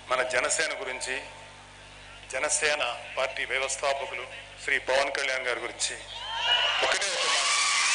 మన జనసేన గురించి జనసేన పార్టీ వ్యవస్థాపకులు శ్రీ పవన్ కళ్యాణ్ గారి గురించి ఒకటే ఒక మాట.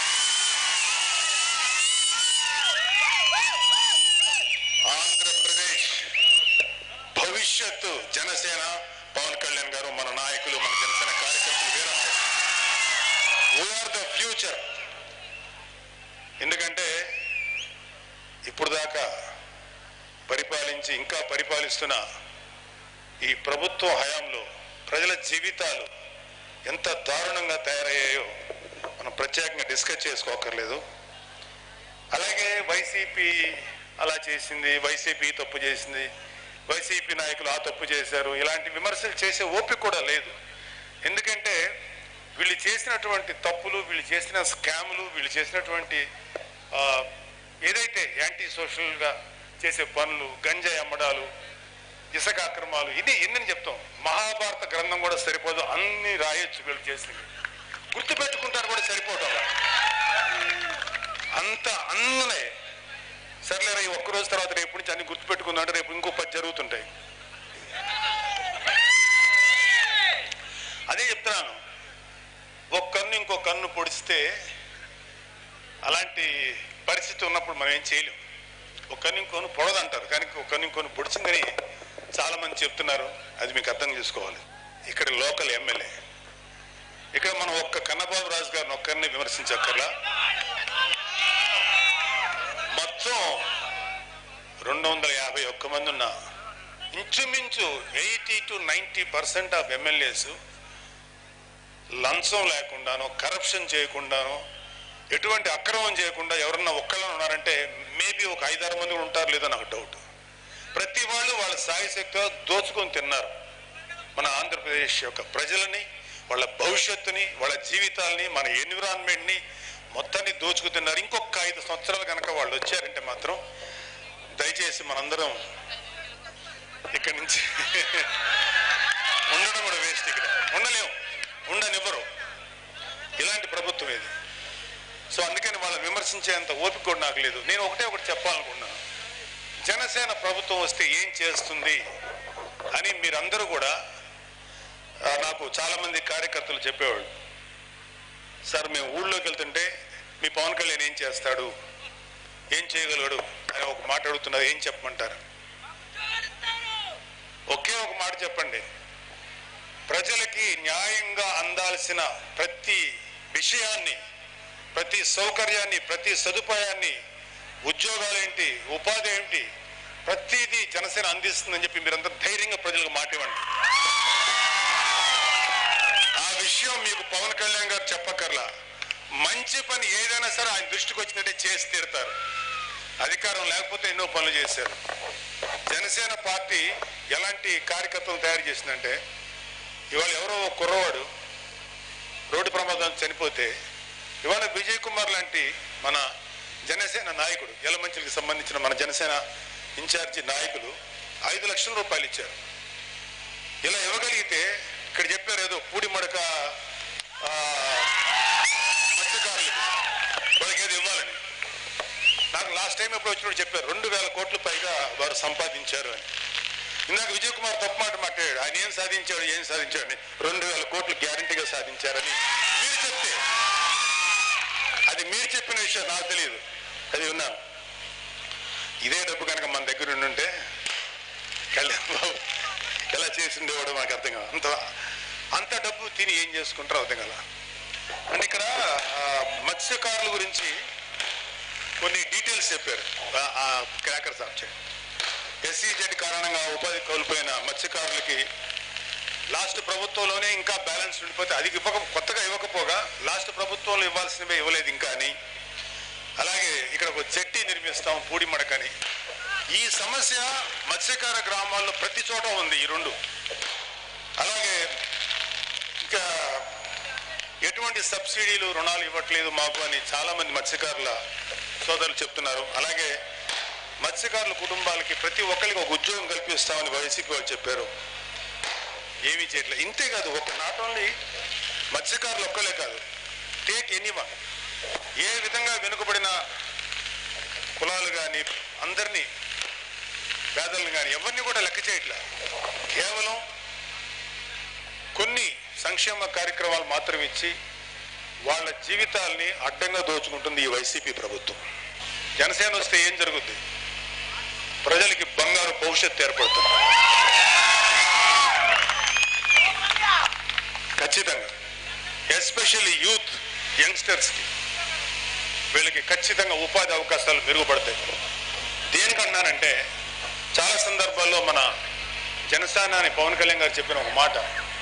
ఆంధ్రప్రదేశ్ భవిష్యత్తు జనసేన పవన్ కళ్యాణ్ గారు మన నాయకులు మన జనసేన కార్యకర్తలు వీరందరూ వీఆర్ ద ఫ్యూచర్ ఎందుకంటే ఇప్పుడు దాకా పరిపాలించి ఇంకా పరిపాలిస్తున్న ఈ ప్రభుత్వ హయాంలో ప్రజల జీవితాలు ఎంత దారుణంగా తయారయ్యాయో మనం ప్రత్యేకంగా డిస్కస్ చేసుకోకర్లేదు అలాగే వైసీపీ అలా చేసింది వైసీపీ తప్పు చేసింది వైసీపీ నాయకులు ఆ తప్పు చేశారు ఇలాంటి విమర్శలు చేసే ఓపిక కూడా లేదు ఎందుకంటే వీళ్ళు చేసినటువంటి తప్పులు వీళ్ళు చేసిన స్కాములు వీళ్ళు చేసినటువంటి ఆ, ఏదైతే యాంటీ సోషల్గా చేసే పనులు గంజాయి అమ్మడాలు ఇసుక అక్రమాలు ఇది ఎన్ని చెప్తాం మహాభారత గ్రంథం కూడా సరిపోదు అన్ని రాయొచ్చు వీళ్ళు చేసినవి గుర్తుపెట్టుకుంటారు కూడా సరిపోవటం అంత అన్నున్నాయి సర్లేరా ఈ ఒక్క రోజు తర్వాత రేపు నుంచి అన్ని గుర్తుపెట్టుకుందాం అంటే రేపు ఇంకో పది జరుగుతుంటాయి అదే చెప్తున్నాను ఒక కన్ను ఇంకో కన్ను పొడిస్తే అలాంటి పరిస్థితి ఉన్నప్పుడు మనం ఏం చేయలేం ఒక కన్ను ఇంకోను పొడదంటారు కానీ ఒక కన్ను ఇంకోను పొడిచిందని చాలా మంది చెప్తున్నారు అది మీకు అర్థం చేసుకోవాలి ఇక్కడ లోకల్ ఎమ్మెల్యే ఇక్కడ మనం ఒక్క కన్నబాబు రాజు గారిని ఒక్కరిని విమర్శించక్కర్లా మొత్తం రెండు వందల యాభై ఒక్క మంది ఉన్న ఇంచుమించు eighty to ninety percent of MLAs లంచం లేకుండానో కరప్షన్ చేయకుండానో ఎటువంటి అక్రమం చేయకుండా ఎవరన్నా ఒక్కళ్ళని ఉన్నారంటే మేబీ ఒక ఐదారు మంది కూడా ఉంటారు లేదో నాకు డౌట్ ప్రతి వాళ్ళు వాళ్ళ సాయి శక్తిగా దోచుకొని తిన్నారు మన ఆంధ్రప్రదేశ్ యొక్క ప్రజలని వాళ్ళ భవిష్యత్తుని వాళ్ళ జీవితాలని మన ఎన్విరాన్మెంట్ని మొత్తాన్ని దోచుకు తిన్నారు ఇంకొక ఐదు సంవత్సరాలు కనుక వాళ్ళు వచ్చారంటే మాత్రం దయచేసి మనందరం ఇక్కడి నుంచి ఉండడం కూడా వేస్ట్ ఇక్కడ ఉండలేం ఉండనివ్వరు ఇలాంటి ప్రభుత్వం ఇది సో అందుకని వాళ్ళని విమర్శించేంత ఓపిక కూడా నాకు లేదు నేను ఒకటే ఒకటి చెప్పాలనుకున్నాను జనసేన ప్రభుత్వం వస్తే ఏం చేస్తుంది అని మీరందరూ కూడా ఆ, నాకు చాలా మంది కార్యకర్తలు చెప్పేవాళ్ళు సార్ మేము ఊళ్ళోకి వెళ్తుంటే మీ పవన్ కళ్యాణ్ ఏం చేస్తాడు ఏం చేయగలడు అని ఒక మాట అడుగుతున్నారు ఏం చెప్పమంటారు ఒకే ఒక మాట చెప్పండి ప్రజలకి న్యాయంగా అందాల్సిన ప్రతి విషయాన్ని ప్రతి సౌకర్యాన్ని ప్రతి సదుపాయాన్ని ఉద్యోగాలేంటి ఉపాధి ఏంటి ప్రతిదీ జనసేన అందిస్తుందని చెప్పి మీరంతా ధైర్యంగా ప్రజలకు మాట ఇవ్వండి ఆ విషయం మీకు పవన్ కళ్యాణ్ గారు చెప్పక్కర్లా మంచి పని ఏదైనా సరే ఆయన దృష్టికి వచ్చినట్టే చేసి తీరుతారు అధికారం లేకపోతే ఎన్నో పనులు చేశారు జనసేన పార్టీ ఎలాంటి కార్యకర్తలు తయారు చేసిందంటే ఇవాళ ఎవరో ఒక కుర్రవాడు రోడ్డు ప్రమాదం చనిపోతే ఇవాళ విజయ్ కుమార్ లాంటి మన జనసేన నాయకుడు యలమంచికి సంబంధించిన మన జనసేన ఇన్ఛార్జి నాయకులు ఐదు లక్షల రూపాయలు ఇచ్చారు ఇలా ఇవ్వగలిగితే ఇక్కడ చెప్పారు ఏదో పూడి మడక ఆ, మత్స్యకారులకు వాళ్ళకి ఏదో ఇవ్వాలని నాకు లాస్ట్ టైం ఎప్పుడు వచ్చినప్పుడు చెప్పారు రెండు వేల కోట్ల పైగా వారు సంపాదించారు అని ఇందాక విజయ్ కుమార్ తప్పు మాట మాట్లాడాడు ఆయన ఏం సాధించాడు ఏం సాధించాడు అని రెండు వేల కోట్లు గ్యారంటీగా సాధించారని మీరు చెప్తే అది మీరు చెప్పిన విషయం నాకు తెలియదు అది విన్నాను ఇదే డబ్బు కనుక మన దగ్గర ఉండుంటే కళ్యాణ్ బాబు ఎలా చేసిండేవాడో మాకు అర్థం కాదు అంత అంత డబ్బు తిని ఏం చేసుకుంటారో అర్థం కదా అంటే ఇక్కడ ఆ, మత్స్యకారుల గురించి కొన్ని డీటెయిల్స్ చెప్పారు ఆ- ఆ క్రాకర్ సాబ్జెక్ట్ ఎస్సీజెడ్ కారణంగా ఉపాధి కోల్పోయిన మత్స్యకారులకి లాస్ట్ ప్రభుత్వంలోనే ఇంకా బ్యాలెన్స్ ఉండిపోతే అది ఇవ్వక కొత్తగా ఇవ్వకపోగా లాస్ట్ ప్రభుత్వంలో ఇవ్వాల్సినవే ఇవ్వలేదు ఇంకా అని అలాగే ఇక్కడ ఒక జట్టి నిర్మిస్తాం పూడి మడకని ఈ సమస్య మత్స్యకార గ్రామాల్లో ప్రతి చోట ఉంది ఈ రెండు అలాగే ఇంకా ఎటువంటి సబ్సిడీలు రుణాలు ఇవ్వట్లేదు మాకు అని చాలా మంది మత్స్యకారుల సోదరులు చెప్తున్నారు అలాగే మత్స్యకారుల కుటుంబాలకి ప్రతి ఒక్కరికి ఒక ఉద్యోగం కల్పిస్తామని వైసీపీ వాళ్ళు చెప్పారు ఏమీ చేయట్లేదు ఇంతే కాదు ఒక నాట్ ఓన్లీ మత్స్యకారులు ఒక్కలే కాదు టేక్ ఎనీ వన్ ఏ విధంగా వెనుకబడిన కులాలు కానీ అందరినీ పేదలను కానీ ఎవరిని కూడా లెక్క చేయట్లా కేవలం కొన్ని సంక్షేమ కార్యక్రమాలు మాత్రం ఇచ్చి వాళ్ళ జీవితాల్ని అడ్డంగా దోచుకుంటుంది ఈ వైసీపీ ప్రభుత్వం జనసేన వస్తే ఏం జరుగుద్ది ప్రజలకి బంగారు భవిష్యత్తు ఏర్పడుతుంది ఖచ్చితంగా ఎస్పెషల్లీ యూత్ యంగ్స్టర్స్కి వీళ్ళకి ఖచ్చితంగా ఉపాధి అవకాశాలు మెరుగుపడతాయి దేనికన్నానంటే చాలా సందర్భాల్లో మన జనసేన అని పవన్ కళ్యాణ్ గారు చెప్పిన ఒక మాట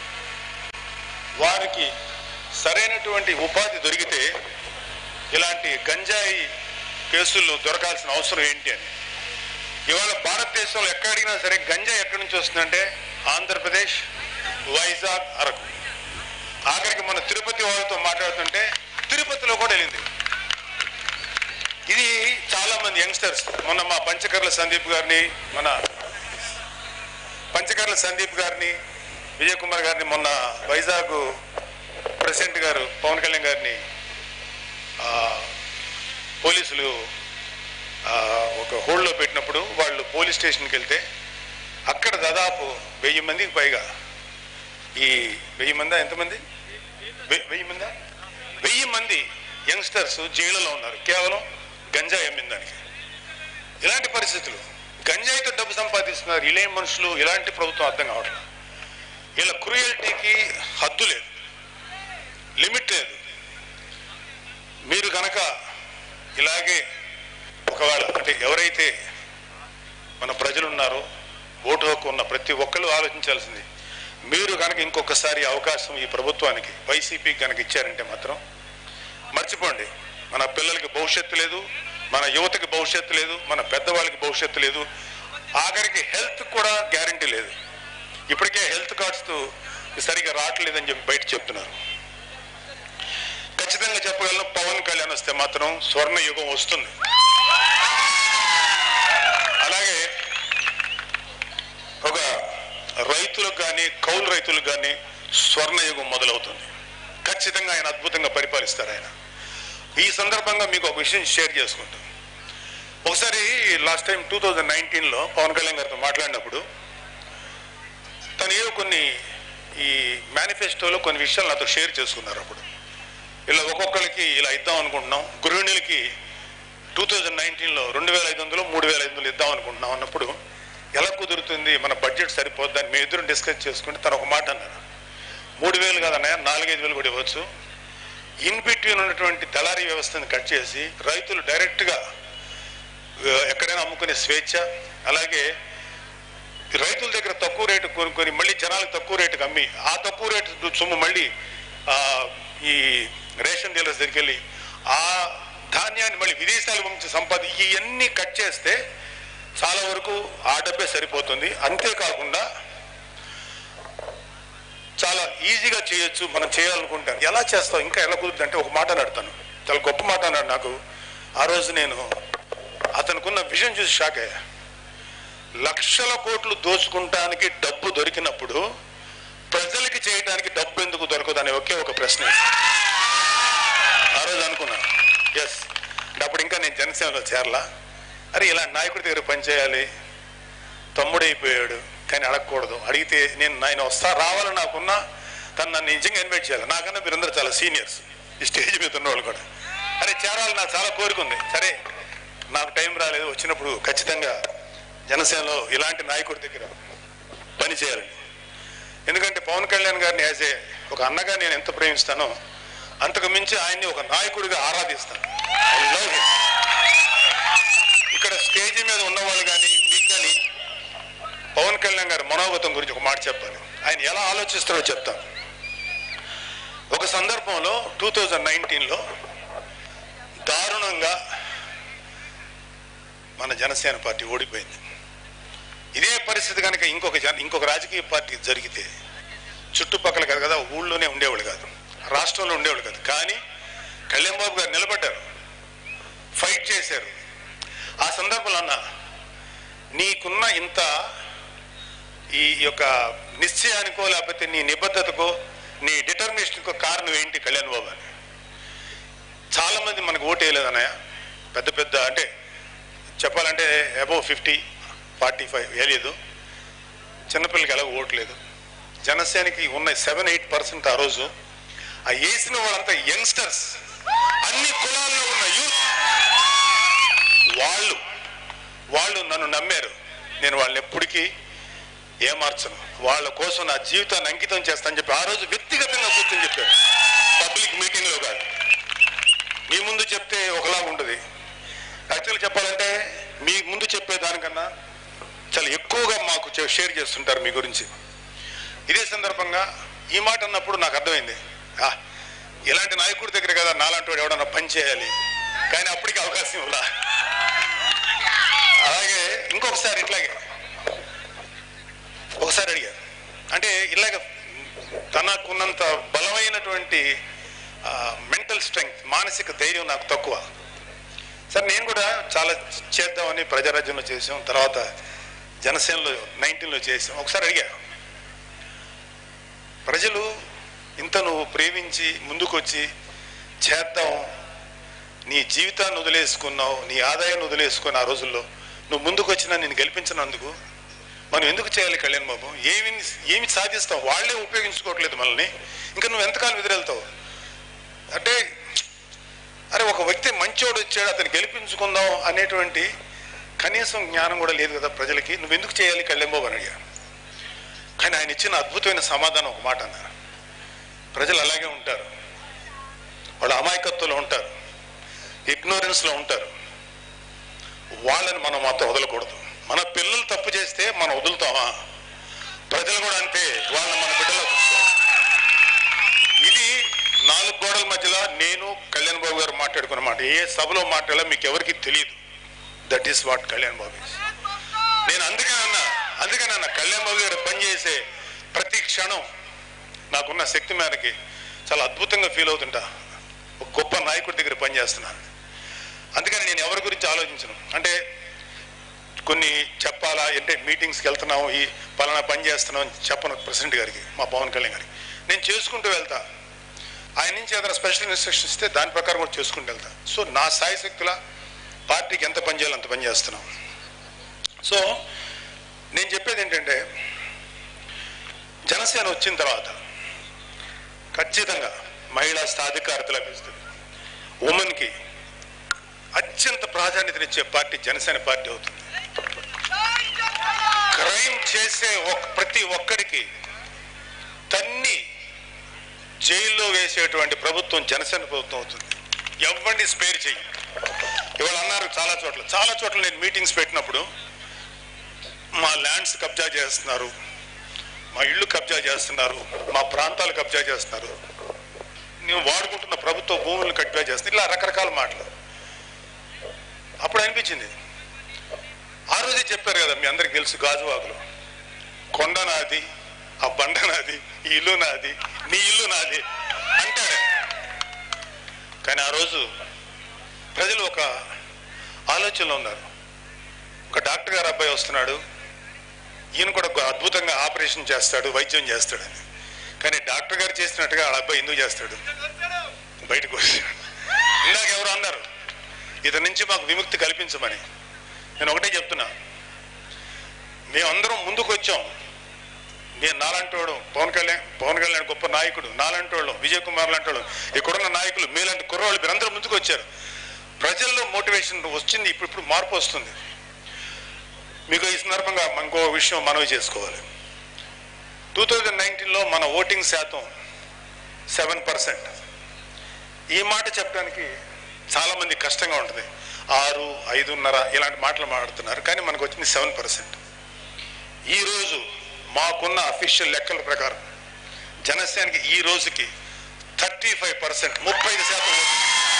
వారికి సరైనటువంటి ఉపాధి దొరికితే ఇలాంటి గంజాయి కేసుల్లో దొరకాల్సిన అవసరం ఏంటి అని ఇవాళ భారతదేశంలో ఎక్కడ అడిగినా సరే గంజాయి ఎక్కడి నుంచి వస్తుందంటే ఆంధ్రప్రదేశ్ వైజాగ్ అరకు ఆఖరికి మన తిరుపతి వాళ్ళతో మాట్లాడుతుంటే తిరుపతిలో కూడా వెళ్ళింది ఇది చాలా మంది యంగ్స్టర్స్ మొన్న మా పంచకర్ల సందీప్ గారిని మన పంచకర్ల సందీప్ గారిని విజయ్ కుమార్ గారిని మొన్న వైజాగ్ ప్రెసిడెంట్ గారు పవన్ కళ్యాణ్ గారిని ఆ, పోలీసులు ఆ, ఒక హోల్డ్లో పెట్టినప్పుడు వాళ్ళు పోలీస్ స్టేషన్కి వెళ్తే అక్కడ దాదాపు వెయ్యి మందికి పైగా ఈ వెయ్యి మందా ఎంతమంది వె- వెయ్యి మందా వెయ్యి మంది యంగ్స్టర్స్ జైలులో ఉన్నారు కేవలం గంజాయి అమ్మిన దానికి ఇలాంటి పరిస్థితులు గంజాయితో డబ్బు సంపాదిస్తున్నారు ఇలేం మనుషులు ఇలాంటి ప్రభుత్వం అర్థం కావట్లేదు వీళ్ళ క్రూయల్టీకి హద్దు లేదు లిమిట్ లేదు మీరు కనుక ఇలాగే ఒకవేళ అంటే ఎవరైతే మన ప్రజలు ఉన్నారో ఓటు హక్కు ఉన్న ప్రతి ఒక్కరు ఆలోచించాల్సింది మీరు కనుక ఇంకొకసారి అవకాశం ఈ ప్రభుత్వానికి వైసీపీకి కనుక ఇచ్చారంటే మాత్రం మర్చిపోండి మన పిల్లలకి భవిష్యత్తు లేదు మన యువతకి భవిష్యత్తు లేదు మన పెద్దవాళ్ళకి భవిష్యత్తు లేదు ఆఖరికి హెల్త్ కూడా గ్యారంటీ లేదు ఇప్పటికే హెల్త్ కార్డ్స్ సరిగా రావట్లేదని చెప్పి బయట చెప్తున్నారు ఖచ్చితంగా చెప్పగలను పవన్ కళ్యాణ్ వస్తే మాత్రం స్వర్ణ యుగం వస్తుంది అలాగే ఒక రైతులకు కానీ కౌలు రైతులకు కానీ స్వర్ణయుగం మొదలవుతుంది ఖచ్చితంగా ఆయన అద్భుతంగా పరిపాలిస్తారు ఆయన ఈ సందర్భంగా మీకు ఒక విషయం షేర్ చేసుకుంటాం ఒకసారి లాస్ట్ టైం టూ థౌజండ్ నైన్టీన్లో పవన్ కళ్యాణ్ గారితో మాట్లాడినప్పుడు తను ఏదో కొన్ని ఈ మేనిఫెస్టోలో కొన్ని విషయాలు నాతో షేర్ చేసుకున్నారు అప్పుడు ఇలా ఒక్కొక్కరికి ఇలా ఇద్దాం అనుకుంటున్నాం గృహిణులకి టూ థౌజండ్ నైన్టీన్లో రెండు వేల ఐదు వందలు మూడు వేల ఐదు వందలు ఇద్దాం అనుకుంటున్నాం అన్నప్పుడు ఎలా కుదురుతుంది మన బడ్జెట్ సరిపోద్దని మేము ఇద్దరం డిస్కస్ చేసుకుంటే తను ఒక మాట అన్నాడు మూడు వేలు కాదన్నయ్య నాలుగైదు వేలు కూడా ఇవ్వచ్చు ఇన్ బిట్వీన్ ఉన్నటువంటి దళారీ వ్యవస్థను కట్ చేసి రైతులు డైరెక్ట్గా ఆ, ఎక్కడైనా అమ్ముకునే స్వేచ్ఛ అలాగే రైతుల దగ్గర తక్కువ రేటు కొనుక్కొని మళ్ళీ జనాలకు తక్కువ రేటుకి అమ్మి ఆ తక్కువ రేటు సొమ్ము మళ్ళీ ఆ, ఈ రేషన్ డీలర్స్ దగ్గరికి వెళ్ళి ఆ ధాన్యాన్ని మళ్ళీ విదేశాలకు పంపించి సంపాది ఇవన్నీ కట్ చేస్తే చాలా వరకు ఆ డబ్బే సరిపోతుంది అంతేకాకుండా చాలా ఈజీగా చేయొచ్చు మనం చేయాలనుకుంటాం ఎలా చేస్తాం ఇంకా ఎలా కుదురుతుంది అంటే ఒక మాట అడుగుతాను చాలా గొప్ప మాట అన్నాడు నాకు ఆ రోజు నేను అతనుకున్న విజన్ చూసి షాక్ అయ్యా లక్షల కోట్లు దోచుకుంటానికి డబ్బు దొరికినప్పుడు ప్రజలకి చేయడానికి డబ్బు ఎందుకు దొరకదు అనే ఒకే ఒక ప్రశ్న వేశాను. ఆ రోజు అనుకున్నాను ఎస్ అప్పుడు ఇంకా నేను జనసేనలో చేరలా అరే ఇలాంటి నాయకుడి దగ్గర పనిచేయాలి తమ్ముడైపోయాడు కానీ అడగకూడదు అడిగితే నేను ఆయన వస్తా రావాలని నాకున్నా తను నన్ను నిజంగా ఇన్వైట్ చేయాలి నాకన్నా మీరందరూ చాలా సీనియర్స్ ఈ స్టేజ్ మీద ఉన్నవాళ్ళు కూడా అరే చేరాలి నాకు చాలా కోరిక ఉంది సరే నాకు టైం రాలేదు వచ్చినప్పుడు ఖచ్చితంగా జనసేనలో ఇలాంటి నాయకుడి దగ్గర పని చేయాలని ఎందుకంటే పవన్ కళ్యాణ్ గారిని యాజ్ ఏ ఒక అన్నగా నేను ఎంత ప్రేమిస్తానో అంతకు మించి ఆయన్ని ఒక నాయకుడిగా ఆరాధిస్తాను I love him. ఇక్కడ స్టేజ్ మీద ఉన్నవాళ్ళు కానీ మీకు కానీ పవన్ కళ్యాణ్ గారి మనోగతం గురించి ఒక మాట చెప్పాలి ఆయన ఎలా ఆలోచిస్తారో చెప్తాను ఒక సందర్భంలో టూ థౌజండ్ నైన్టీన్లో దారుణంగా మన జనసేన పార్టీ ఓడిపోయింది ఇదే పరిస్థితి కనుక ఇంకొక జన ఇంకొక రాజకీయ పార్టీ జరిగితే చుట్టుపక్కల కాదు కదా ఊళ్ళోనే ఉండేవాళ్ళు కాదు రాష్ట్రంలో ఉండేవాళ్ళు కాదు కానీ కళ్యాణ్ బాబు గారు నిలబడ్డారు ఫైట్ చేశారు ఆ సందర్భంలో అన్న నీకున్న ఇంత ఈ యొక్క నిశ్చయానికో లేకపోతే నీ నిబద్ధతకో నీ డిటర్మినేషన్కో కారణం ఏంటి కళ్యాణ్ బాబు అని చాలా మంది మనకు ఓటు వేయలేదు అన్నయ్య పెద్ద పెద్ద అంటే చెప్పాలంటే అబౌవ్ ఫిఫ్టీ ఫార్టీ ఫైవ్ వేయలేదు చిన్నపిల్లలకి ఎలాగో ఓట్లేదు జనసేనకి ఉన్న సెవెన్ ఎయిట్ పర్సెంట్ ఆ రోజు ఆ వేసిన వాళ్ళంతా యంగ్స్టర్స్ అన్ని కులాల్లో ఉన్న యూత్ వాళ్ళు వాళ్ళు నన్ను నమ్మారు నేను వాళ్ళని ఎప్పటికీ ఏమార్చను వాళ్ళ కోసం నా జీవితాన్ని అంకితం చేస్తానని చెప్పి ఆ రోజు వ్యక్తిగతంగా కూర్చొని చెప్పారు పబ్లిక్ మీటింగ్లో కాదు మీ ముందు చెప్తే ఒకలాగా ఉంటుంది యాక్చువల్గా చెప్పాలంటే మీ ముందు చెప్పే దానికన్నా చాలా ఎక్కువగా మాకు చె- షేర్ చేస్తుంటారు మీ గురించి ఇదే సందర్భంగా ఈ మాట అన్నప్పుడు నాకు అర్థమైంది ఆ, ఇలాంటి నాయకుడి దగ్గర కదా నాలాంటి వాడు ఎవడన్నా పని చేయాలి కానీ అప్పటికి అవకాశం ఇవ్వలా అలాగే ఇంకొకసారి ఇట్లాగే ఒకసారి అడిగారు అంటే ఇలాగ తనకున్నంత బలమైనటువంటి మెంటల్ స్ట్రెంగ్త్ మానసిక ధైర్యం నాకు తక్కువ సార్ నేను కూడా చాలా చేద్దామని ప్రజారాజ్యంలో చేసాం తర్వాత జనసేనలో నైన్టీన్లో చేసాం ఒకసారి అడిగా ప్రజలు ఇంత నువ్వు ప్రేమించి ముందుకొచ్చి చేద్దాం నీ జీవితాన్ని వదిలేసుకున్నావు నీ ఆదాయాన్ని వదిలేసుకుని ఆ రోజుల్లో నువ్వు ముందుకు వచ్చినా నేను గెలిపించినందుకు మనం ఎందుకు చేయాలి కళ్యాణ్ బాబు ఏమి ఏమి సాధిస్తావు వాళ్ళే ఉపయోగించుకోవట్లేదు మనల్ని ఇంకా నువ్వు ఎంతకాలం ఎదురెళ్తావు అంటే అరే ఒక వ్యక్తి మంచోడు వచ్చాడు అతను గెలిపించుకుందాం అనేటువంటి కనీసం జ్ఞానం కూడా లేదు కదా ప్రజలకి నువ్వు ఎందుకు చేయాలి కళ్యాణ్ బాబు అని అడిగాను కానీ ఆయన ఇచ్చిన అద్భుతమైన సమాధానం ఒక మాట అన్నారు ప్రజలు అలాగే ఉంటారు వాళ్ళు అమాయకత్వంలో ఉంటారు ఇగ్నోరెన్స్లో ఉంటారు వాళ్ళని మనం మాత్రం వదలకూడదు మన పిల్లలు తప్పు చేస్తే మనం వదులుతామా ప్రజలు కూడా అంతే వాళ్ళని మన బిడ్డలో చూసుకోవాలి ఇది నాలుగు గోడల మధ్యలో నేను కళ్యాణ్ బాబు గారు మాట్లాడుకున్న మాట ఏ సభలో మాట్లాడాలో మీకు ఎవరికి తెలియదు that is what Kalyan Babu is. నేను అందుకే అన్నా అందుకని అన్న కళ్యాణ్ బాబు గారు పనిచేసే ప్రతి క్షణం నాకున్న శక్తి మేరకి చాలా అద్భుతంగా ఫీల్ అవుతుంటా ఒక గొప్ప నాయకుడి దగ్గర పనిచేస్తున్నాను అందుకని నేను ఎవరి గురించి ఆలోచించను అంటే కొన్ని చెప్పాలా అంటే మీటింగ్స్కి వెళ్తున్నాం ఈ పలానా పని చేస్తున్నాం అని చెప్పను ప్రెసిడెంట్ గారికి మా పవన్ కళ్యాణ్ గారికి నేను చేసుకుంటూ వెళ్తా ఆయన నుంచి ఏదైనా స్పెషల్ ఇన్స్ట్రక్షన్ ఇస్తే దాని ప్రకారం కూడా చేసుకుంటూ వెళ్తా సో నా సాయి శక్తుల పార్టీకి ఎంత పని చేయాలో అంత పని చేస్తున్నాం సో నేను చెప్పేది ఏంటంటే జనసేన వచ్చిన తర్వాత ఖచ్చితంగా మహిళా సాధికారత లభిస్తుంది ఉమెన్కి అత్యంత ప్రాధాన్యతనిచ్చే పార్టీ జనసేన పార్టీ అవుతుంది క్రైమ్ చేసే ఒక్- ప్రతి ఒక్కడికి తన్ని జైల్లో వేసేటువంటి ప్రభుత్వం జనసేన ప్రభుత్వం అవుతుంది ఎవరిని స్పేర్ చెయ్యి ఇవాళ అన్నారు చాలా చోట్ల చాలా చోట్ల నేను మీటింగ్స్ పెట్టినప్పుడు మా ల్యాండ్స్ కబ్జా చేస్తున్నారు మా ఇళ్ళు కబ్జా చేస్తున్నారు మా ప్రాంతాలు కబ్జా చేస్తున్నారు నేను వాడుకుంటున్న ప్రభుత్వ భూములను కబ్జా చేస్తున్నారు ఇలా రకరకాల మాటలు అప్పుడు అనిపించింది ఆ రోజే చెప్పారు కదా మీ అందరికి తెలుసు గాజువాకులు కొండ నాది ఆ బండ నాది ఈ ఇల్లు నాది నీ ఇల్లు నాది అంటాడు కానీ ఆ రోజు ప్రజలు ఒక ఆలోచనలో ఉన్నారు ఒక డాక్టర్ గారు అబ్బాయి వస్తున్నాడు ఈయన కూడా ఒక అద్భుతంగా ఆపరేషన్ చేస్తాడు వైద్యం చేస్తాడని కానీ డాక్టర్ గారు చేసినట్టుగా ఆ అబ్బాయి ఎందుకు చేస్తాడు బయటకు వచ్చాడు ఇందాక ఎవరు అన్నారు ఇతని నుంచి మాకు విముక్తి కల్పించమని నేను ఒకటే చెప్తున్నా మేమందరం ముందుకు వచ్చాం నేను నాలంటోడు పవన్ కళ్యాణ్ పవన్ కళ్యాణ్ గొప్ప నాయకుడు నాలంటోళ్ళు విజయ్ కుమార్ లాంటోళ్ళు ఇక్కడున్న నాయకులు మీలాంటి కుర్రవాళ్ళు మీరందరూ ముందుకు వచ్చారు ప్రజల్లో మోటివేషన్ వచ్చింది ఇప్పుడు ఇప్పుడు మార్పు వస్తుంది మీకు ఈ సందర్భంగా ఇంకో విషయం మనవి చేసుకోవాలి టూ థౌజండ్ నైన్టీన్లో మన ఓటింగ్ శాతం సెవెన్ పర్సెంట్ ఈ మాట చెప్పడానికి చాలా మంది కష్టంగా ఉంటుంది ఆరు ఐదున్నర ఇలాంటి మాటలు మాట్లాడుతున్నారు కానీ మనకు వచ్చింది సెవెన్ పర్సెంట్ ఈరోజు మాకున్న అఫీషియల్ లెక్కల ప్రకారం జనసేనకి ఈ రోజుకి థర్టీ ఫైవ్ పర్సెంట్ ముప్పై ఐదు శాతం ఓటు.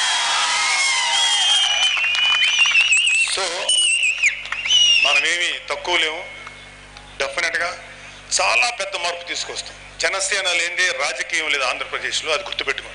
సో మనమేమి తక్కువ లేము డెఫినెట్గా చాలా పెద్ద మార్పు తీసుకొస్తాం జనసేన లేనిదే రాజకీయం లేదు ఆంధ్రప్రదేశ్లో అది గుర్తుపెట్టుకోండి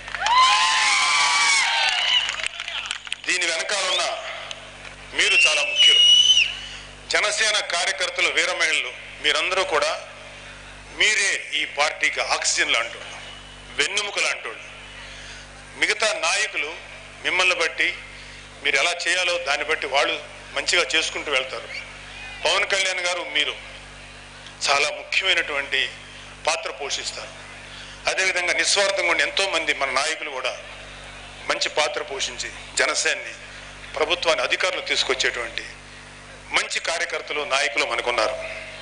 దీని వెనకాల ఉన్న మీరు చాలా ముఖ్యులు జనసేన కార్యకర్తలు వీర మహిళలు మీరందరూ కూడా మీరే ఈ పార్టీకి ఆక్సిజన్ లాంటోళ్ళు వెన్నెముక లాంటోళ్ళు మిగతా నాయకులు మిమ్మల్ని బట్టి మీరు ఎలా చేయాలో దాన్ని బట్టి వాళ్ళు మంచిగా చేసుకుంటూ వెళ్తారు పవన్ కళ్యాణ్ గారు మీరు చాలా ముఖ్యమైనటువంటి పాత్ర పోషిస్తారు అదేవిధంగా నిస్వార్థంగా ఉండి ఎంతో మంది మన నాయకులు కూడా మంచి పాత్ర పోషించి జనసేనని ప్రభుత్వాన్ని అధికారులు తీసుకొచ్చేటువంటి మంచి కార్యకర్తలు నాయకులు మనకున్నారు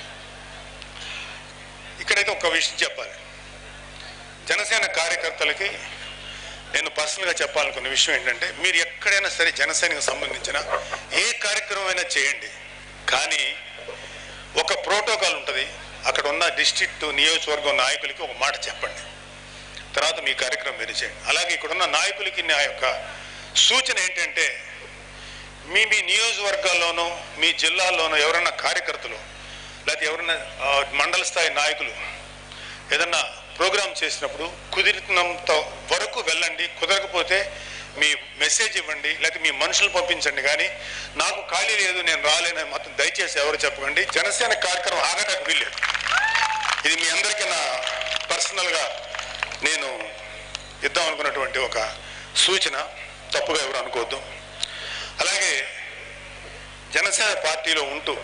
ఇక్కడైతే ఒక విషయం చెప్పాలి జనసేన కార్యకర్తలకి నేను పర్సనల్గా చెప్పాలనుకున్న విషయం ఏంటంటే మీరు ఎక్కడైనా సరే జనసేనకు సంబంధించిన ఏ కార్యక్రమం అయినా చేయండి కానీ ఒక ప్రోటోకాల్ ఉంటుంది అక్కడ ఉన్న డిస్ట్రిక్ట్ నియోజకవర్గం నాయకులకి ఒక మాట చెప్పండి తర్వాత మీ కార్యక్రమం మీరు చేయండి అలాగే ఇక్కడ ఉన్న నాయకులకి నా యొక్క సూచన ఏంటంటే మీ మీ నియోజకవర్గాల్లోనూ మీ జిల్లాల్లోనూ ఎవరైనా కార్యకర్తలు లేకపోతే ఎవరైనా ఆ, మండల స్థాయి నాయకులు ఏదన్నా ప్రోగ్రామ్ చేసినప్పుడు కుదిరినంత వరకు వెళ్ళండి కుదరకపోతే మీ మెసేజ్ ఇవ్వండి లేకపోతే మీ మనుషులు పంపించండి కానీ నాకు ఖాళీ లేదు నేను రాలేనని మాత్రం దయచేసి ఎవరు చెప్పకండి జనసేన కార్యక్రమం ఆగటానికి వీల్లేదు ఇది మీ అందరికీ నా పర్సనల్గా నేను ఇద్దాం అనుకున్నటువంటి ఒక సూచన తప్పుగా ఎవరు అనుకోవద్దు అలాగే జనసేన పార్టీలో ఉంటూ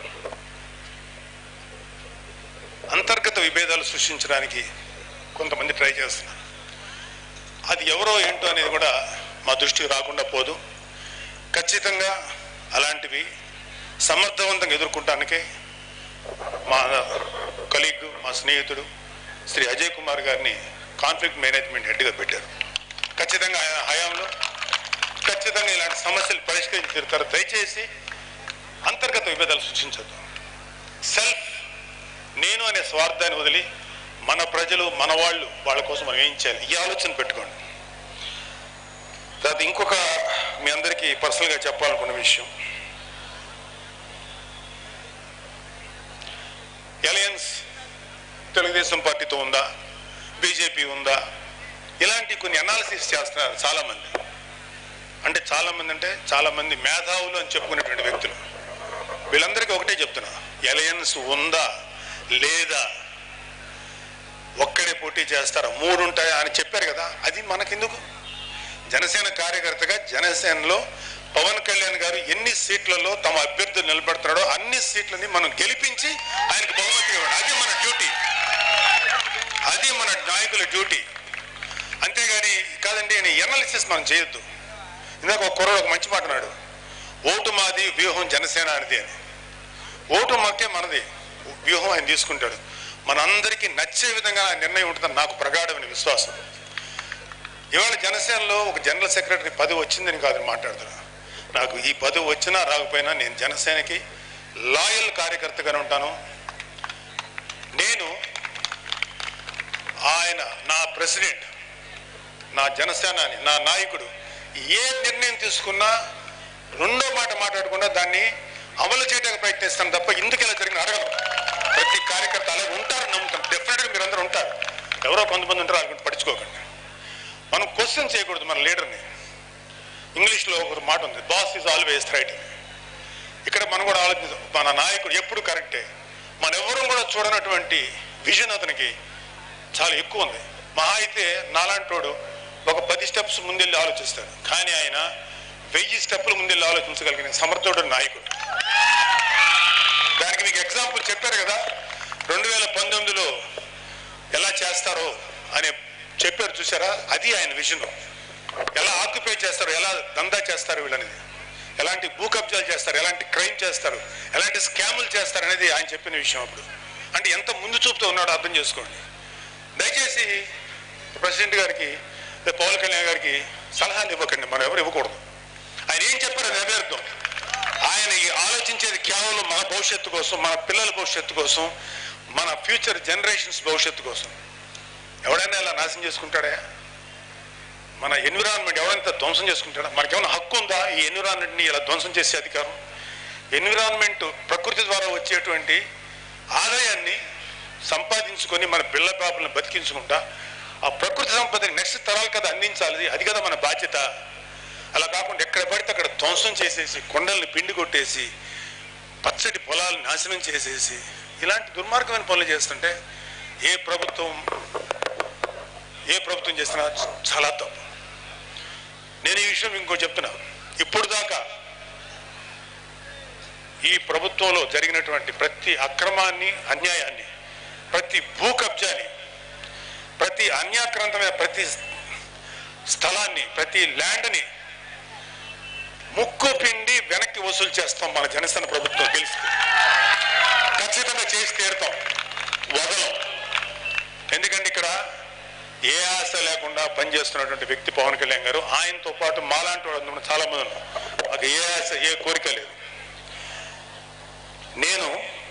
అంతర్గత విభేదాలు సృష్టించడానికి కొంతమంది ట్రై చేస్తున్నారు అది ఎవరో ఏంటో అనేది కూడా మా దృష్టికి రాకుండా పోదు ఖచ్చితంగా అలాంటివి సమర్థవంతంగా ఎదుర్కొంటానికే మా కలీగ్ మా స్నేహితుడు శ్రీ అజయ్ కుమార్ గారిని కాన్ఫ్లిక్ట్ మేనేజ్మెంట్ హెడ్గా పెట్టారు ఖచ్చితంగా ఆయన హయాంలో ఖచ్చితంగా ఇలాంటి సమస్యలు పరిష్కరించి తీరుతారు దయచేసి అంతర్గత విభేదాలు సృష్టించద్దు సెల్ఫ్ నేను అనే స్వార్థాన్ని వదిలి మన ప్రజలు మన వాళ్ళు వాళ్ళ కోసం మనం ఏం చేయాలి ఈ ఆలోచన పెట్టుకోండి తర్వాత ఇంకొక మీ అందరికీ పర్సనల్గా చెప్పాలనుకున్న విషయం అలయన్స్ తెలుగుదేశం పార్టీతో ఉందా బీజేపీ ఉందా ఇలాంటి కొన్ని అనాలిసిస్ చేస్తున్నారు చాలా మంది అంటే చాలా మంది అంటే చాలా మంది మేధావులు అని చెప్పుకునేటువంటి వ్యక్తులు వీళ్ళందరికీ ఒకటే చెప్తున్నా అలయన్స్ ఉందా లేదా ఒక్కడే పోటీ చేస్తారా మూడు ఉంటాయా అని చెప్పారు కదా అది మనకెందుకు జనసేన కార్యకర్తగా జనసేనలో పవన్ కళ్యాణ్ గారు ఎన్ని సీట్లలో తమ అభ్యర్థులు నిలబెడుతున్నాడో అన్ని సీట్లని మనం గెలిపించి ఆయనకు బహుమతి ఇవ్వండి అది మన డ్యూటీ అది మన నాయకుల డ్యూటీ అంతేగాని కాదండి అని ఎనాలిసిస్ మనం చేయొద్దు ఇందాక ఒక కుర్రోడు ఒక మంచి మాట అన్నాడు ఓటు మాది వ్యూహం జనసేన అనేది అని ఓటు మాకే మనది వ్యూహం ఆయన తీసుకుంటాడు మనందరికీ నచ్చే విధంగా ఆ నిర్ణయం ఉంటుందని నాకు ప్రగాఢమైన విశ్వాసం ఇవాళ జనసేనలో ఒక జనరల్ సెక్రటరీ పదవి వచ్చిందని కాదు మాట్లాడుతున్నా నాకు ఈ పదవి వచ్చినా రాకపోయినా నేను జనసేనకి లాయల్ కార్యకర్తగానే ఉంటాను నేను ఆయన నా ప్రెసిడెంట్ నా జనసేనాని నా నాయకుడు ఏ నిర్ణయం తీసుకున్నా రెండో మాట మాట్లాడకుండా దాన్ని అమలు చేయడానికి ప్రయత్నిస్తాను తప్ప ఎందుకు ఇలా జరిగిన అడగను ప్రతి కార్యకర్త అలాగే ఉంటారని నమ్ముతాను డెఫినెట్గా మీరు అందరూ ఉంటారు ఎవరో కొంతమంది ఉంటారు అనుకుంటే పట్టించుకోకండి మనం క్వశ్చన్ చేయకూడదు మన లీడర్ని ఇంగ్లీష్లో ఒక మాట ఉంది బాస్ ఈజ్ ఆల్వేస్ రైట్ ఇక్కడ మనం కూడా ఆలోచించాం మన నాయకుడు ఎప్పుడు కరెక్టే మన ఎవరు కూడా చూడనటువంటి విజన్ అతనికి చాలా ఎక్కువ ఉంది మహా అయితే నాలాంటోడు ఒక పది స్టెప్స్ ముందెళ్ళి ఆలోచిస్తాడు కానీ ఆయన వెయ్యి స్టెప్పులు ముందెళ్ళి ఆలోచించగలిగిన సమర్థుడు నాయకుడు దానికి మీకు ఎగ్జాంపుల్ చెప్పారు కదా రెండు వేల పంతొమ్మిదిలో ఎలా చేస్తారో అని చెప్పారు చూసారా అది ఆయన విజన్ ఎలా ఆక్యుపై చేస్తారు ఎలా దందా చేస్తారు వీళ్ళనేది ఎలాంటి భూ కబ్జాలు చేస్తారు ఎలాంటి క్రైమ్ చేస్తారు ఎలాంటి స్కాములు చేస్తారు అనేది ఆయన చెప్పిన విషయం అప్పుడు అంటే ఎంత ముందు చూపుతూ ఉన్నాడో అర్థం చేసుకోండి దయచేసి ప్రెసిడెంట్ గారికి లేదా పవన్ కళ్యాణ్ గారికి సలహాలు ఇవ్వకండి మనం ఎవరు ఇవ్వకూడదు ఆయన ఏం చెప్పారో నెరవేరుద్దాం ఆయన ఈ ఆలోచించేది కేవలం మన భవిష్యత్తు కోసం మన పిల్లల భవిష్యత్తు కోసం మన ఫ్యూచర్ జనరేషన్స్ భవిష్యత్తు కోసం ఎవడైనా ఇలా నాశనం చేసుకుంటాడా మన ఎన్విరాన్మెంట్ ఎవరైనా ధ్వంసం చేసుకుంటాడా మనకేమైనా హక్కు ఉందా ఈ ఎన్విరాన్మెంట్ని ఇలా ధ్వంసం చేసే అధికారం ఎన్విరాన్మెంట్ ప్రకృతి ద్వారా వచ్చేటువంటి ఆదాయాన్ని సంపాదించుకొని మన పిల్ల పాపలను బతికించుకుంటా ఆ ప్రకృతి సంపదని నెక్స్ట్ తరాలు కదా అందించాలి అది కదా మన బాధ్యత అలా కాకుండా ఎక్కడ పడితే అక్కడ ధ్వంసం చేసేసి కొండల్ని పిండి కొట్టేసి పచ్చటి పొలాలు నాశనం చేసేసి ఇలాంటి దుర్మార్గమైన పనులు చేస్తుంటే ఏ ప్రభుత్వం ఏ ప్రభుత్వం చేసినా చాలా తప్పు నేను ఈ విషయం ఇంకో చెప్తున్నా ఇప్పుడు దాకా ఈ ప్రభుత్వంలో జరిగినటువంటి ప్రతి అక్రమాన్ని అన్యాయాన్ని ప్రతి భూ కబ్జాని ప్రతి అన్యాక్రాంతమైన ప్రతి స్థలాన్ని ప్రతి ల్యాండ్ని ముక్కు పిండి వెనక్కి వసూలు చేస్తాం మన జనసేన ప్రభుత్వం తెలిసి ఖచ్చితంగా చేసి తీరుతాం వదలం ఎందుకంటే ఇక్కడ ఏ ఆశ లేకుండా పనిచేస్తున్నటువంటి వ్యక్తి పవన్ కళ్యాణ్ గారు ఆయనతో పాటు మాలాంటి వాళ్ళు చాలా మంది ఉన్నారు మాకు ఏ ఆశ ఏ కోరిక లేదు నేను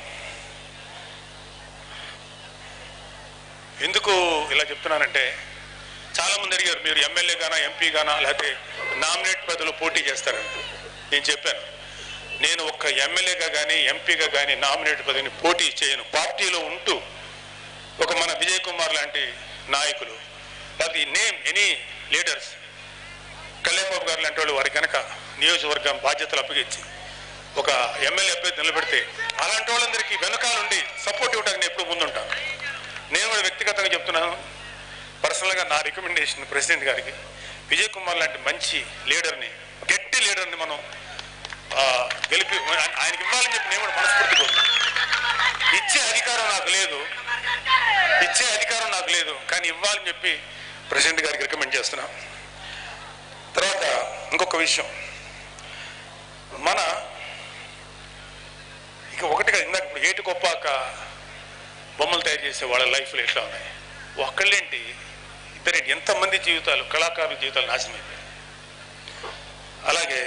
ఎందుకు ఇలా చెప్తున్నానంటే చాలా మంది అడిగారు మీరు ఎమ్మెల్యే గానా ఎంపీ గానా లేకపోతే నామినేట్ పదవులు పోటీ చేస్తారని నేను చెప్పాను నేను ఒక్క ఎమ్మెల్యేగా కానీ ఎంపీగా కానీ నామినేట్ పదవిని పోటీ చేయను పార్టీలో ఉంటూ ఒక మన విజయ్ కుమార్ లాంటి నాయకులు లేకపోతే name any leaders Kalyan Babu garu లాంటి వాళ్ళు వారి కనుక నియోజకవర్గం బాధ్యతలు అప్పగించి ఒక ఎమ్మెల్యే అభ్యర్థి నిలబెడితే అలాంటి వాళ్ళందరికీ వెనకాలండి సపోర్ట్ ఇవ్వడానికి నేను ఎప్పుడు ముందుంటాను నేను కూడా వ్యక్తిగతంగా చెప్తున్నాను పర్సనల్గా నా రికమెండేషన్ ప్రెసిడెంట్ గారికి విజయ్ కుమార్ లాంటి మంచి లీడర్ని గట్టి లీడర్ని మనం ఆ, గెలిపి ఆయన- ఆయనకి ఇవ్వాలని చెప్పి నేను కూడా మనస్ఫూర్తి కోరుతున్నాను ఇచ్చే అధికారం నాకు లేదు ఇచ్చే అధికారం నాకు లేదు కానీ ఇవ్వాలని చెప్పి ప్రెసిడెంట్ గారికి రికమెండ్ చేస్తున్నా తర్వాత ఇంకొక విషయం మన ఇక ఒకటిగా ఇందాక ఇప్పుడు ఏటి కొప్పాక బొమ్మలు తయారు చేసే వాళ్ళ లైఫ్లో ఎట్లా ఉన్నాయి ఒక్కళ్ళేంటి ఇద్దరేంటి ఎంతమంది జీవితాలు కళాకారుల జీవితాలు నాశనం అయిపోయాయి అలాగే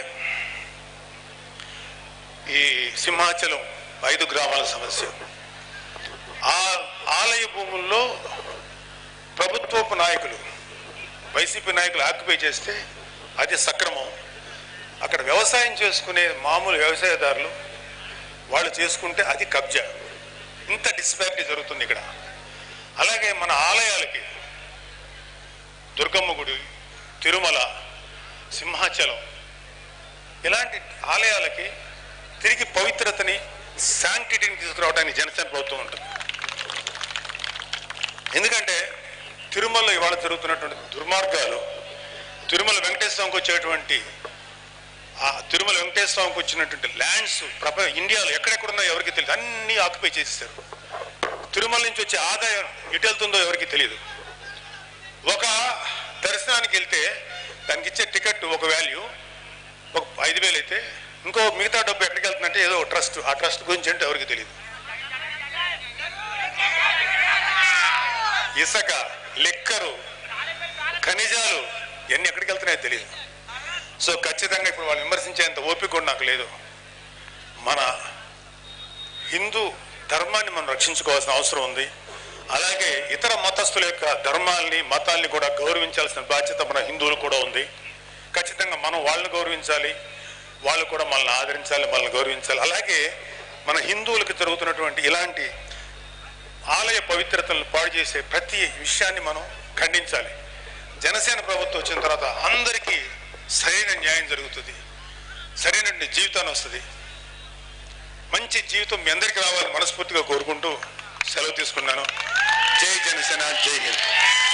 ఈ సింహాచలం ఐదు గ్రామాల సమస్య ఆ ఆలయ భూముల్లో ప్రభుత్వపు నాయకులు వైసీపీ నాయకులు ఆక్యుపై చేస్తే అది సక్రమం అక్కడ వ్యవసాయం చేసుకునే మామూలు వ్యవసాయదారులు వాళ్ళు చేసుకుంటే అది కబ్జా ఇంత డిస్పారిటీ జరుగుతుంది ఇక్కడ అలాగే మన ఆలయాలకి దుర్గమ్మ గుడి తిరుమల సింహాచలం ఇలాంటి ఆలయాలకి తిరిగి పవిత్రతని శాంక్టిటీని తీసుకురావడానికి జనసేన ప్రభుత్వం ఉంటుంది ఎందుకంటే తిరుమలలో ఇవాళ జరుగుతున్నటువంటి దుర్మార్గాలు తిరుమల వెంకటేశ్వరంకి వచ్చేటువంటి ఆ తిరుమల వెంకటేశ్వరంకి వచ్చినటువంటి ల్యాండ్స్ ప్రపంచ ఇండియాలో ఎక్కడెక్కడున్నాయో ఎవరికి తెలియదు అన్నీ ఆక్యుపై చేసేసారు తిరుమల నుంచి వచ్చే ఆదాయం ఎటు వెళ్తుందో ఎవరికి తెలియదు ఒక దర్శనానికి వెళ్తే దానికి ఇచ్చే టికెట్ ఒక వాల్యూ ఒక ఐదు వేలు అయితే ఇంకో మిగతా డబ్బు ఎక్కడికి వెళ్తుందంటే ఏదో ట్రస్ట్ ఆ ట్రస్ట్ గురించి అంటే ఎవరికి తెలియదు ఇసుక లిక్కరు ఖనిజాలు ఇవన్నీ ఎక్కడికి వెళ్తున్నాయో తెలియదు సో ఖచ్చితంగా ఇప్పుడు వాళ్ళు విమర్శించేంత ఓపిక కూడా నాకు లేదు మన హిందూ ధర్మాన్ని మనం రక్షించుకోవాల్సిన అవసరం ఉంది అలాగే ఇతర మతస్థుల యొక్క ధర్మాల్ని మతాల్ని కూడా గౌరవించాల్సిన బాధ్యత మన హిందువులు కూడా ఉంది ఖచ్చితంగా మనం వాళ్ళని గౌరవించాలి వాళ్ళు కూడా మనల్ని ఆదరించాలి మనల్ని గౌరవించాలి అలాగే మన హిందువులకు జరుగుతున్నటువంటి ఇలాంటి ఆలయ పవిత్రతలను పాడు చేసే ప్రతి విషయాన్ని మనం ఖండించాలి జనసేన ప్రభుత్వం వచ్చిన తర్వాత అందరికీ సరైన న్యాయం జరుగుతుంది సరైన జీవితాన్ని వస్తుంది మంచి జీవితం మీ అందరికీ రావాలని మనస్ఫూర్తిగా కోరుకుంటూ సెలవు తీసుకున్నాను జై జనసేన జై హింద్